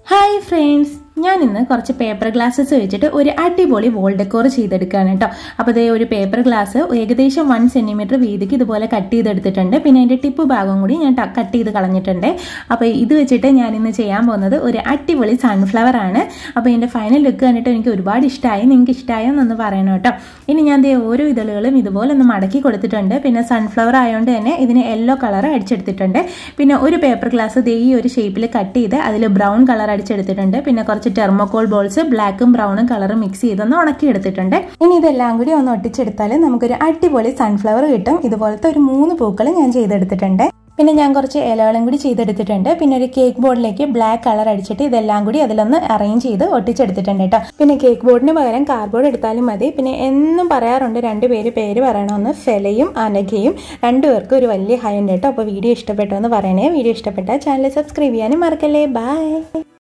hi friends ഞാൻ ഇന്ന് കുറച്ച് പേപ്പർ ഗ്ലാസ്സസ് വെച്ചിട്ട് ഒരു അടിപൊളി വോൾ ഡെക്കോർ ചെയ്തെടുക്കുകയാണ് കേട്ടോ അപ്പോൾ ഇതേ ഒരു പേപ്പർ ഗ്ലാസ് ഏകദേശം വൺ സെൻറ്റിമീറ്റർ വീതിക്ക് ഇതുപോലെ കട്ട് ചെയ്തെടുത്തിട്ടുണ്ട് പിന്നെ അതിൻ്റെ ടിപ്പ് ഭാഗം കൂടി ഞാൻ കട്ട് ചെയ്ത് കളഞ്ഞിട്ടുണ്ട് അപ്പോൾ ഇത് വെച്ചിട്ട് ഞാൻ ഇന്ന് ചെയ്യാൻ പോകുന്നത് ഒരു അടിപൊളി സൺഫ്ലവർ ആണ് അപ്പോൾ ഇതിൻ്റെ ഫൈനൽ ലുക്ക് കണ്ടിട്ട് എനിക്ക് ഒരുപാട് ഇഷ്ടമായി നിങ്ങൾക്ക് ഇഷ്ടമായോ എന്നൊന്ന് പറയണം കേട്ടോ ഇനി ഞാൻ ദേ ഓരോ ഇതളുകളും ഇതുപോലെ ഒന്ന് മടക്കി കൊടുത്തിട്ടുണ്ട് പിന്നെ സൺഫ്ലവർ ആയതുകൊണ്ട് തന്നെ ഇതിന് യെല്ലോ കളർ അടിച്ചെടുത്തിട്ടുണ്ട് പിന്നെ ഒരു പേപ്പർ ഗ്ലാസ് ദേ ഈ ഒരു ഷേപ്പിൽ കട്ട് ചെയ്ത് അതിൽ ബ്രൗൺ കളർ അടിച്ചെടുത്തിട്ടുണ്ട് പിന്നെ കുറച്ച് ടെർമോകോൾ ബോൾസ് ബ്ലാക്കും ബ്രൗണും കളർ മിക്സ് ചെയ്തൊന്ന് ഉണക്കി എടുത്തിട്ടുണ്ട് ഇനി ഇതെല്ലാം കൂടി ഒന്ന് ഒട്ടിച്ചെടുത്താൽ നമുക്കൊരു അടിപൊളി സൺഫ്ലവർ കിട്ടും ഇതുപോലത്തെ ഒരു മൂന്ന് പൂക്കൾ ഞാൻ ചെയ്തെടുത്തിട്ടുണ്ട് പിന്നെ ഞാൻ കുറച്ച് ഇലകളും കൂടി ചെയ്തെടുത്തിട്ടുണ്ട് പിന്നെ ഒരു കേക്ക് ബോർഡിലേക്ക് ബ്ലാക്ക് കളർ അടിച്ചിട്ട് ഇതെല്ലാം കൂടി അതിലൊന്ന് അറേഞ്ച് ചെയ്ത് ഒട്ടിച്ചെടുത്തിട്ടുണ്ട് കേട്ടോ പിന്നെ കേക്ക് ബോർഡിന് പകരം കാർഡ്ബോർഡ് എടുത്താലും മതി പിന്നെ എന്നും പറയാറുണ്ട് രണ്ടുപേര് പേര് പറയണമെന്ന് ഫെലയും അനഘയും രണ്ടുപേർക്കും ഒരു വലിയ ഹൈ ഉണ്ട് കേട്ടോ അപ്പോൾ വീഡിയോ ഇഷ്ടപ്പെട്ടോ എന്ന് പറയണേ വീഡിയോ ഇഷ്ടപ്പെട്ടാൽ ചാനൽ സബ്സ്ക്രൈബ് ചെയ്യാനും മറക്കല്ലേ ബൈ